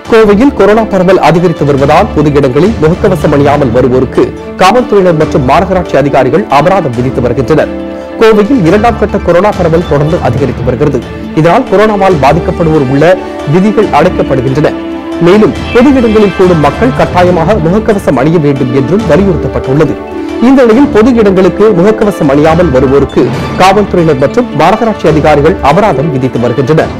கோவையில் கொரோனா பரவல் அதிகரித்து வருவதால் பொது இடங்களில் முகக்கவசம் அணியாமல் வருவோருக்கு காவல்துறையினர் மற்றும் மாநகராட்சி அதிகாரிகள் அபராதம் விதித்து வருகின்றனர் கோவையில் இரண்டாம் கட்ட கொரோனா பரவல் தொடர்ந்து அதிகரித்து வருகிறது இதனால் கொரோனாவால் பாதிக்கப்படுவோர் உள்ள விதிகள் அடைக்கப்படுகின்றன மேலும் பொது இடங்களில் கூடும் மக்கள் கட்டாயமாக முகக்கவசம் அணிய வேண்டும் என்றும் வலியுறுத்தப்பட்டுள்ளது இந்த நிலையில் பொது இடங்களுக்கு முகக்கவசம் அணியாமல் வருவோருக்கு காவல்துறையினர் மற்றும் மாநகராட்சி அதிகாரிகள் அபராதம் விதித்து வருகின்றனர்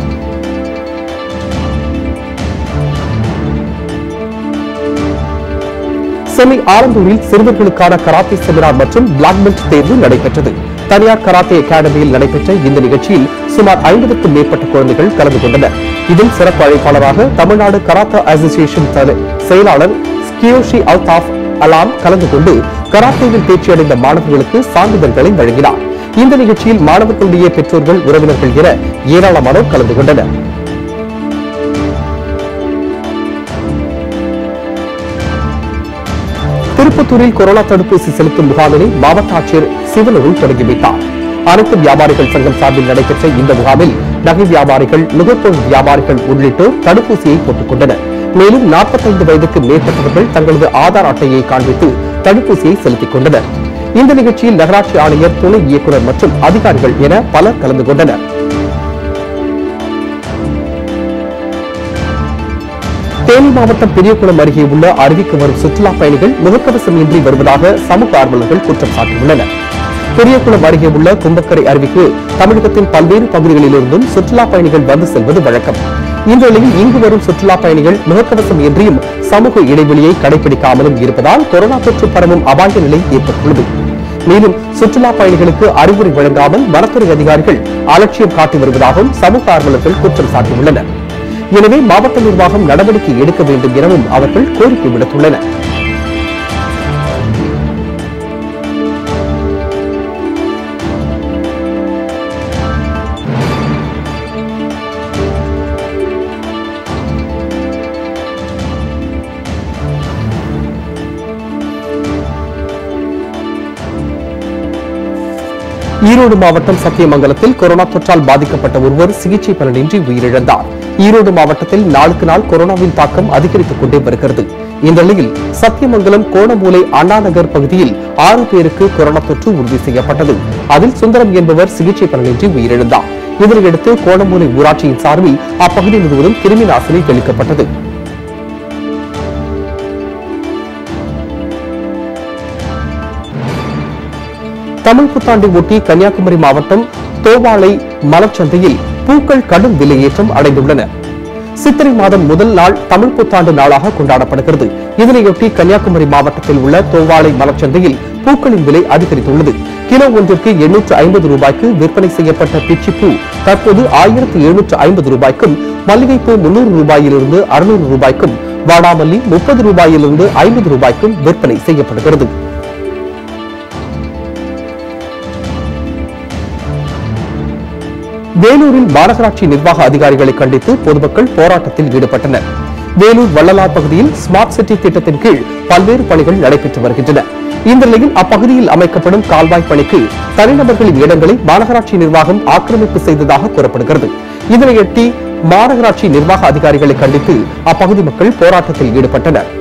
சென்னை ஆலந்தூரில் சிறுவர்களுக்கான கராத்தே செமினார் மற்றும் பிளாக் பெல்ட் தேர்வு நடைபெற்றது தனியார் கராத்தே அகாடமியில் நடைபெற்ற இந்த நிகழ்ச்சியில் சுமார் ஐம்பதுக்கும் மேற்பட்ட குழந்தைகள் கலந்து கொண்டனர் இதில் சிறப்பு அழைப்பாளராக தமிழ்நாடு கராத்தா அசோசியேஷன் தலை- செயலாளர் கியோஷி அல்தாஃப் அலாம் கலந்து கொண்டு கராத்தேவில் தேர்ச்சி அடைந்த மாணவர்களுக்கு சான்றிதழ்களை வழங்கினார் இந்த நிகழ்ச்சியில் மாணவர்களுடைய பெற்றோர்கள் உறவினர்கள் என ஏராளமானோர் கலந்து கொண்டனர் திருப்பத்தூரில் கொரோனா தடுப்பூசி செலுத்தும் முகாமினை மாவட்ட ஆட்சியர் சிவனருள் தொடங்கி வைத்தார் அனைத்து வியாபாரிகள் சங்கம் சார்பில் நடைபெற்ற இந்த முகாமில் நகை வியாபாரிகள் நுகர்பொருள் வியாபாரிகள் உள்ளிட்டோர் தடுப்பூசியை போட்டுக் கொண்டனர் மேலும் 45 வயதுக்கு மேற்பட்டவர்கள் தங்களது ஆதார் அட்டையை காண்பித்து தடுப்பூசியை செலுத்திக் கொண்டனர் இந்த நிகழ்ச்சியில் நகராட்சி ஆணையர் துணை இயக்குநர் மற்றும் அதிகாரிகள் என பலர் கலந்து கொண்டனர் தேனி மாவட்டம் பெரியகுளம் அருகே உள்ள அருவிக்கு வரும் சுற்றுலா பயணிகள் முகக்கவசம் இன்றி வருவதாக சமூக ஆர்வலர்கள் குற்றம் சாட்டியுள்ளனர் பெரியகுளம் அருகே உள்ள கும்பக்கரை அருவிக்கு தமிழகத்தின் பல்வேறு பகுதிகளிலிருந்தும் சுற்றுலா பயணிகள் வந்து செல்வது வழக்கம் இந்த நிலையில் இங்கு வரும் சுற்றுலா பயணிகள் முகக்கவசம் இன்றியும் சமூக இடைவெளியை கடைபிடிக்காமலும் இருப்பதால் கொரோனா தொற்று பரவும் அபாய நிலை ஏற்பட்டுள்ளது மேலும் சுற்றுலா பயணிகளுக்கு அறிவுரை வழங்காமல் வனத்துறை அதிகாரிகள் அலட்சியம் காட்டி வருவதாகவும் சமூக ஆர்வலர்கள் குற்றம் சாட்டியுள்ளனர் எனவே மாவட்ட நிர்வாகம் நடவடிக்கை எடுக்க வேண்டும் எனவும் அவர்கள் கோரிக்கை விடுத்துள்ளனர் ஈரோடு மாவட்டம் சத்தியமங்கலத்தில் கொரோனா தொற்றால் பாதிக்கப்பட்ட ஒருவர் சிகிச்சை பலனின்றி உயிரிழந்தார் ஈரோடு மாவட்டத்தில் நாளுக்கு நாள் கொரோனாவின் தாக்கம் அதிகரித்துக் கொண்டே வருகிறது இந்த நிலையில் சத்தியமங்கலம் கோணமூலை அண்ணா நகர் பகுதியில் ஆறு பேருக்கு கொரோனா தொற்று உறுதி செய்யப்பட்டது அதில் சுந்தரம் என்பவர் சிகிச்சை பலனின்றி உயிரிழந்தார் இதனையடுத்து கோணமூலை ஊராட்சியின் சார்பில் அப்பகுதி முழுவதும் கிருமி நாசினி தெளிக்கப்பட்டது தமிழ் புத்தாண்டை ஒட்டி கன்னியாகுமரி மாவட்டம் தோவாளை மலர்ச்சந்தையில் பூக்கள் கடும் விலையேற்றம் அடைந்துள்ளன சித்திரை மாதம் முதல் நாள் தமிழ் புத்தாண்டு நாளாக கொண்டாடப்படுகிறது இதனையொட்டி கன்னியாகுமரி மாவட்டத்தில் உள்ள தோவாளை மலர்ச்சந்தையில் பூக்களின் விலை அதிகரித்துள்ளது கிலோ ஒன்றிற்கு எண்ணூற்று ஐம்பது ரூபாய்க்கு விற்பனை செய்யப்பட்ட பிச்சி பூ தற்போது ஆயிரத்து எழுநூற்று ஐம்பது ரூபாய்க்கும் மல்லிகைப்பூ முன்னூறு ரூபாயிலிருந்து அறுநூறு ரூபாய்க்கும் வாடாமல்லி முப்பது ரூபாயிலிருந்து ஐம்பது ரூபாய்க்கும் விற்பனை செய்யப்படுகிறது வேலூரில் மாநகராட்சி நிர்வாக அதிகாரிகளை கண்டித்து பொதுமக்கள் போராட்டத்தில் ஈடுபட்டனர் வேலூர் வள்ளலார் பகுதியில் ஸ்மார்ட் சிட்டி திட்டத்தின் கீழ் பல்வேறு பணிகள் நடைபெற்று வருகின்றன இந்த நிலையில் அப்பகுதியில் அமைக்கப்படும் கால்வாய் பணிக்கு தனிநபர்களின் இடங்களை மாநகராட்சி நிர்வாகம் ஆக்கிரமிப்பு செய்ததாக கூறப்படுகிறது இதனையொட்டி மாநகராட்சி நிர்வாக அதிகாரிகளை கண்டித்து அப்பகுதி மக்கள் போராட்டத்தில் ஈடுபட்டனர்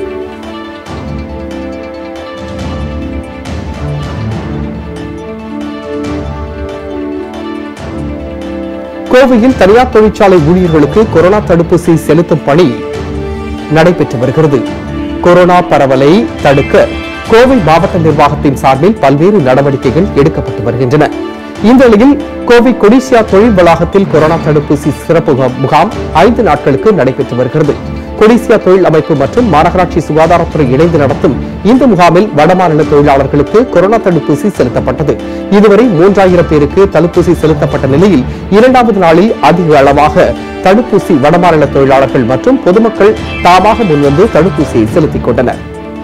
கோவையில் தனியார் தொழிற்சாலை ஊழியர்களுக்கு கொரோனா தடுப்பூசி செலுத்தும் பணி நடைபெற்று வருகிறது கொரோனா பரவலை தடுக்க கோவை மாவட்ட நிர்வாகத்தின் சார்பில் பல்வேறு நடவடிக்கைகள் எடுக்கப்பட்டு வருகின்றன இந்த நிலையில் கோவை கொடிசியா தொழில் வளாகத்தில் கொரோனா தடுப்பூசி சிறப்பு முகாம்- முகாம் ஐந்து நாட்களுக்கு நடைபெற்று வருகிறது கொடிசியா தொழில் அமைப்பு மற்றும் மாநகராட்சி சுகாதாரத்துறை இணைந்து நடத்தும் இந்த முகாமில் வடமாநில தொழிலாளர்களுக்கு கொரோனா தடுப்பூசி செலுத்தப்பட்டது இதுவரை மூன்றாயிரம் பேருக்கு தடுப்பூசி செலுத்தப்பட்ட நிலையில் இரண்டாவது நாளில் அதிக அளவாக தடுப்பூசி வடமாநில தொழிலாளர்கள் மற்றும் பொதுமக்கள் தாமாக முன்வந்து தடுப்பூசியை செலுத்திக் கொண்டனர்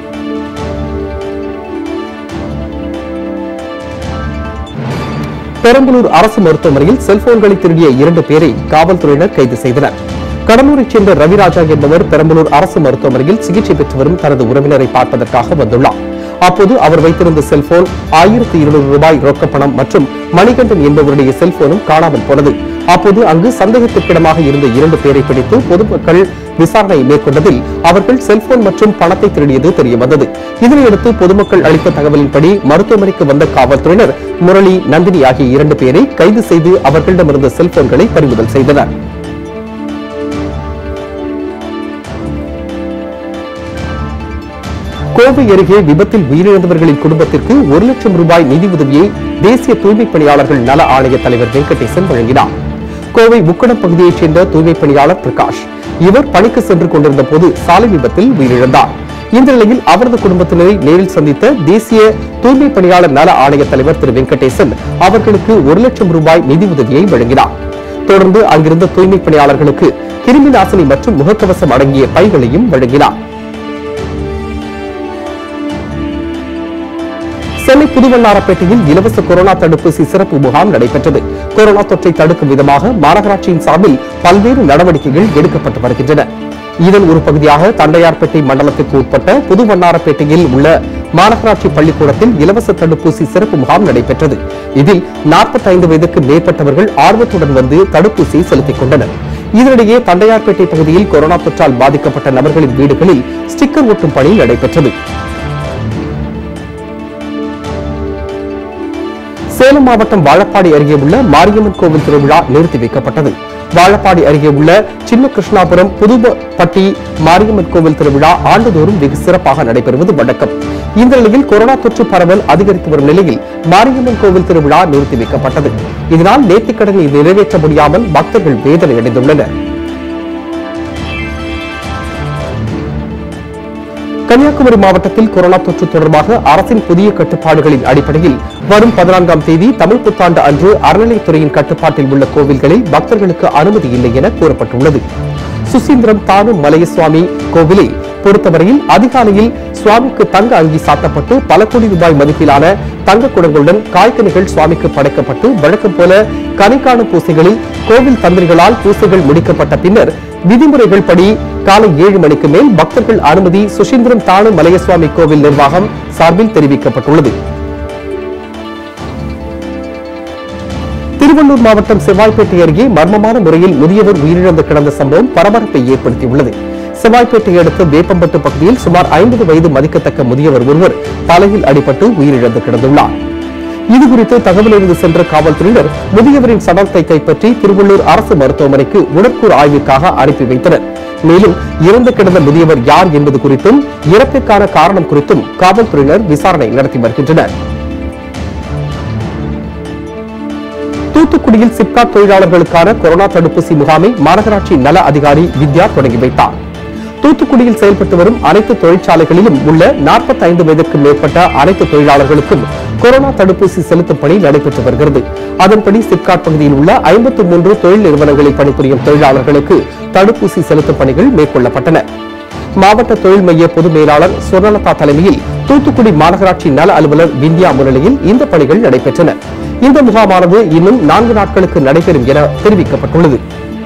பெரம்பலூர் அரசு மருத்துவமனையில் செல்போன்களை திருடிய இரண்டு பேரை காவல்துறையினர் கைது செய்தனர் கடலூரைச் சேர்ந்த ரவிராஜா என்பவர் பெரம்பலூர் அரசு மருத்துவமனையில் சிகிச்சை பெற்று வரும் தனது உறவினரை பார்ப்பதற்காக வந்துள்ளார் அப்போது அவர் வைத்திருந்த செல்போன் ஆயிரத்தி இருநூறு ரூபாய் ரொக்கப்பணம் மற்றும் மணிகண்டன் என்பவருடைய செல்போனும் காணாமல் போனது அப்போது அங்கு சந்தேகத்திற்கிடமாக இருந்த இரண்டு பேரை பிடித்து பொதுமக்கள் விசாரணை மேற்கொண்டதில் அவர்கள் செல்போன் மற்றும் பணத்தை திருடியது தெரியவந்தது இதனையடுத்து பொதுமக்கள் அளித்த தகவலின்படி மருத்துவமனைக்கு வந்த காவல்துறையினர் முரளி நந்தினி ஆகிய இரண்டு பேரை கைது செய்து அவர்களிடமிருந்த செல்போன்களை பறிமுதல் செய்தனர் கோவை அருகே விபத்தில் உயிரிழந்தவர்களின் குடும்பத்திற்கு ஒரு லட்சம் ரூபாய் நிதி உதவியை தேசிய தூய்மைப் பணியாளர்கள் நல ஆணைய தலைவர் வெங்கடேசன் வழங்கினார் கோவை முக்கடம் பகுதியைச் சேர்ந்த தூய்மைப் பணியாளர் பிரகாஷ் இவர் பணிக்கு சென்று கொண்டிருந்த போது சாலை விபத்தில் உயிரிழந்தார் இந்த நிலையில் அவரது குடும்பத்தினரை நேரில் சந்தித்த தேசிய தூய்மை பணியாளர் நல ஆணைய தலைவர் திரு வெங்கடேசன் அவர்களுக்கு ஒரு லட்சம் ரூபாய் நிதி உதவியை வழங்கினார் தொடர்ந்து அங்கிருந்த தூய்மை பணியாளர்களுக்கு கிருமி நாசினி மற்றும் முகக்கவசம் அடங்கிய பைகளையும் வழங்கினார் சென்னை புதுவண்ணாரப்பேட்டையில் இலவச கொரோனா தடுப்பூசி சிறப்பு முகாம் நடைபெற்றது கொரோனா தொற்றை தடுக்கும் விதமாக மாநகராட்சியின் சார்பில் பல்வேறு நடவடிக்கைகள் எடுக்கப்பட்டு வருகின்றன இதன் ஒரு பகுதியாக தண்டையார்பேட்டை மண்டலத்திற்கு உட்பட்ட புதுவண்ணாரப்பேட்டையில் உள்ள மாநகராட்சி பள்ளிக்கூடத்தில் இலவச தடுப்பூசி சிறப்பு முகாம் நடைபெற்றது இதில் 45 வயதுக்கு மேற்பட்டவர்கள் ஆர்வத்துடன் வந்து தடுப்பூசி செலுத்திக் கொண்டனர் இதனிடையே தண்டையார்பேட்டை பகுதியில் கொரோனா தொற்றால் பாதிக்கப்பட்ட நபர்களின் வீடுகளில் ஸ்டிக்கர் ஒட்டும் பணி நடைபெற்றது சேலம் மாவட்டம் வாழப்பாடி அருகே உள்ள மாரியம்மன் கோவில் திருவிழா நிறுத்தி வைக்கப்பட்டது வாழப்பாடி அருகே உள்ள சின்ன கிருஷ்ணாபுரம் புதுப்பட்டி மாரியம்மன் கோவில் திருவிழா ஆண்டுதோறும் வெகு சிறப்பாக நடைபெறுவது வழக்கம் இந்த நிலையில் கொரோனா தொற்று பரவல் அதிகரித்து வரும் நிலையில் மாரியம்மன் கோவில் திருவிழா நிறுத்தி வைக்கப்பட்டது இதனால் நேர்த்திக்கடனை நிறைவேற்ற முடியாமல் பக்தர்கள் வேதனை அடைந்துள்ளனர் கன்னியாகுமரி மாவட்டத்தில் கொரோனா தொற்று தொடர்பாக அரசின் புதிய கட்டுப்பாடுகளின் அடிப்படையில் வரும் பதினான்காம் தேதி தமிழ் புத்தாண்டு அன்று அறநிலைத்துறையின் கட்டுப்பாட்டில் உள்ள கோவில்களில் பக்தர்களுக்கு அனுமதி இல்லை என கூறப்பட்டுள்ளது சுசீந்திரம் தானு மலையசுவாமி கோவிலை பொறுத்தவரையில் அதிகாலையில் சுவாமிக்கு தங்க அங்கி சாத்தப்பட்டு பல கோடி ரூபாய் மதிப்பிலான தங்க குடங்களுடன் காய்கனிகள் சுவாமிக்கு படைக்கப்பட்டு வழக்கம் போல கனிக்காணும் பூசைகளில் கோவில் தந்திரிகளால் பூசைகள் முடிக்கப்பட்ட பின்னர் விதிமுறைகள் படி காலை ஏழு மணிக்கு மேல் பக்தர்கள் அனுமதி சுசீந்திரம் தானு மலையசுவாமி கோவில் நிர்வாகம் சார்பில் தெரிவிக்கப்பட்டுள்ளது திருவள்ளூர் மாவட்டம் செவ்வாய்ப்பேட்டை அருகே மர்மமான முறையில் முதியவர் உயிரிழந்து கிடந்த சம்பவம் பரபரப்பை ஏற்படுத்தியுள்ளது செவ்வாய்ப்பேட்டை அடுத்த வேப்பம்பட்டு பகுதியில் சுமார் ஐம்பது வயது மதிக்கத்தக்க முதியவர் ஒருவர் தலையில் அடிபட்டு உயிரிழந்து கிடந்துள்ளார் இதுகுறித்து தகவலறிந்து சென்ற காவல்துறையினர் முதியவரின் சடலத்தை கைப்பற்றி திருவள்ளூர் அரசு மருத்துவமனைக்கு உடற்கூறு ஆய்வுக்காக அனுப்பி வைத்தனர் மேலும் இறந்து கிடந்த முதியவர் யார் என்பது குறித்தும் இறப்பிற்கான காரணம் குறித்தும் காவல்துறையினர் விசாரணை நடத்தி வருகின்றனர் தூத்துக்குடியில் சிப்காட் தொழிலாளர்களுக்கான கொரோனா தடுப்பூசி முகாமை மாநகராட்சி நல அதிகாரி வித்யா தொடங்கி வைத்தார் தூத்துக்குடியில் செயல்பட்டு வரும் அனைத்து தொழிற்சாலைகளிலும் உள்ள 45 வயதுக்கு மேற்பட்ட அனைத்து தொழிலாளர்களுக்கும் கொரோனா தடுப்பூசி செலுத்தும் பணி நடைபெற்று வருகிறது அதன்படி சிப்காட் பகுதியில் உள்ள 53 மூன்று தொழில் நிறுவனங்களில் பணிபுரியும் தொழிலாளர்களுக்கு தடுப்பூசி செலுத்தும் பணிகள் மேற்கொள்ளப்பட்டன மாவட்ட தொழில் மைய பொது மேலாளர் சுவர்ணலதா தலைமையில் தூத்துக்குடி மாநகராட்சி நல அலுவலர் விந்தியா முன்னிலையில் இந்த பணிகள் நடைபெற்றன இந்த முகாமானது இன்னும் நான்கு நாட்களுக்கு நடைபெறும் என தெரிவிக்கப்பட்டுள்ளது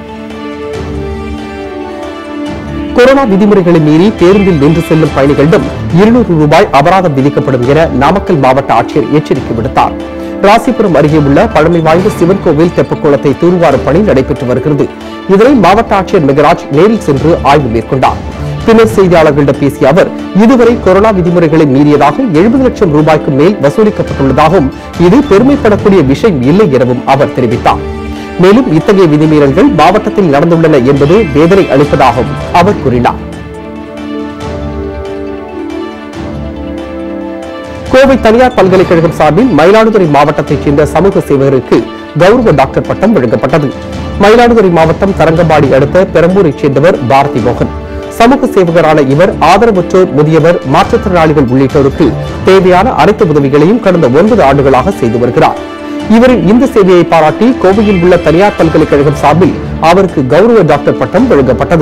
கொரோனா விதிமுறைகளை மீறி பேருந்தில் நின்று செல்லும் பயணிகளிடம் இருநூறு ரூபாய் அபராதம் விதிக்கப்படும் என நாமக்கல் மாவட்ட ஆட்சியர் எச்சரிக்கை விடுத்தார் ராசிபுரம் அருகே உள்ள பழமை வாய்ந்த சிவன் கோவில் தெப்பக்குளத்தை தூர்வாரும் பணி நடைபெற்று வருகிறது இதனை மாவட்ட ஆட்சியர் மெகராஜ் நேரில் சென்று ஆய்வு மேற்கொண்டார் பின்னர் செய்தியாளர்களிடம் பேசிய அவர் இதுவரை கொரோனா விதிமுறைகளை மீறியதாக எழுபது லட்சம் ரூபாய்க்கு மேல் வசூலிக்கப்பட்டுள்ளதாகவும் இது பெருமைப்படக்கூடிய விஷயம் இல்லை எனவும் அவர் தெரிவித்தார் மேலும் இத்தகைய விதிமீறல்கள் மாவட்டத்தில் நடந்துள்ளன என்பது வேதனை அளிப்பதாகவும் அவர் கூறினார் கோவை தனியார் பல்கலைக்கழகம் சார்பில் மயிலாடுதுறை மாவட்டத்தைச் சேர்ந்த சமூக சேவகருக்கு கௌரவ டாக்டர் பட்டம் வழங்கப்பட்டது மயிலாடுதுறை மாவட்டம் தரங்கம்பாடி அடுத்த பெரம்பூரைச் சேர்ந்தவர் பாரதி மோகன் சமூக சேவகரான இவர் ஆதரவற்றோர் முதியவர் மாற்றுத்திறனாளிகள் உள்ளிட்டோருக்கு தேவையான அனைத்து உதவிகளையும் கடந்த ஒன்பது ஆண்டுகளாக செய்து வருகிறார் இவரின் இந்த சேவையை பாராட்டி கோவையில் உள்ள தனியார் பல்கலைக்கழகம் சார்பில் அவருக்கு கௌரவ டாக்டர் பட்டம் வழங்கப்பட்டது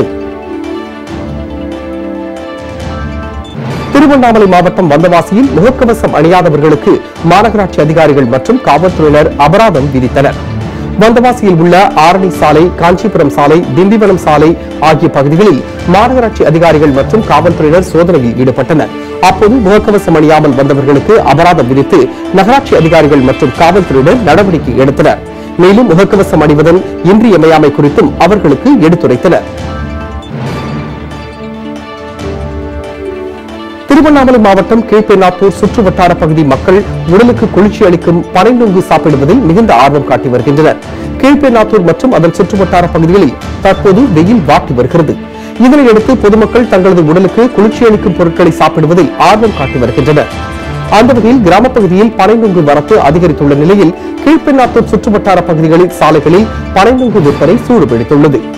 திருவண்ணாமலை மாவட்டம் வந்தவாசியில் முகக்கவசம் அணியாதவர்களுக்கு மாநகராட்சி அதிகாரிகள் மற்றும் காவல்துறையினர் அபராதம் விதித்தனர் வந்தவாசியில் உள்ள ஆரணி சாலை காஞ்சிபுரம் சாலை திண்டிவனம் சாலை ஆகிய பகுதிகளில் மாநகராட்சி அதிகாரிகள் மற்றும் காவல்துறையினர் சோதனையில் ஈடுபட்டனர் அப்போது முகக்கவசம் அணியாமல் வந்தவர்களுக்கு அபராதம் விதித்து நகராட்சி அதிகாரிகள் மற்றும் காவல்துறையினர் நடவடிக்கை எடுத்தனர் மேலும் முகக்கவசம் அணிவதன் இன்றியமையாமை குறித்தும் அவர்களுக்கு எடுத்துரைத்தனர் திருவண்ணாமலை மாவட்டம் கீழ்பெண்ணாத்தூர் சுற்று வட்டார பகுதி மக்கள் உடலுக்கு குளிர்ச்சி அளிக்கும் பனைநுங்கு சாப்பிடுவதில் மிகுந்த ஆர்வம் காட்டி வருகின்றனர் கீழ்பெண்ணாத்தூர் மற்றும் அதன் சுற்றுவட்டார பகுதிகளில் தற்போது வெயில் வாட்டி வருகிறது இதனையடுத்து பொதுமக்கள் தங்களது உடலுக்கு குளிர்ச்சி அளிக்கும் பொருட்களை சாப்பிடுவதில் ஆர்வம் காட்டி வருகின்றனர் அந்த வகையில் கிராமப் பகுதியில் பனைநுங்கு வரத்து அதிகரித்துள்ள நிலையில் கீழ்பெண்ணாத்தூர் சுற்றுவட்டார பகுதிகளில் சாலைகளில் பனைநுங்கு விற்பனை சூடுபிடித்துள்ளது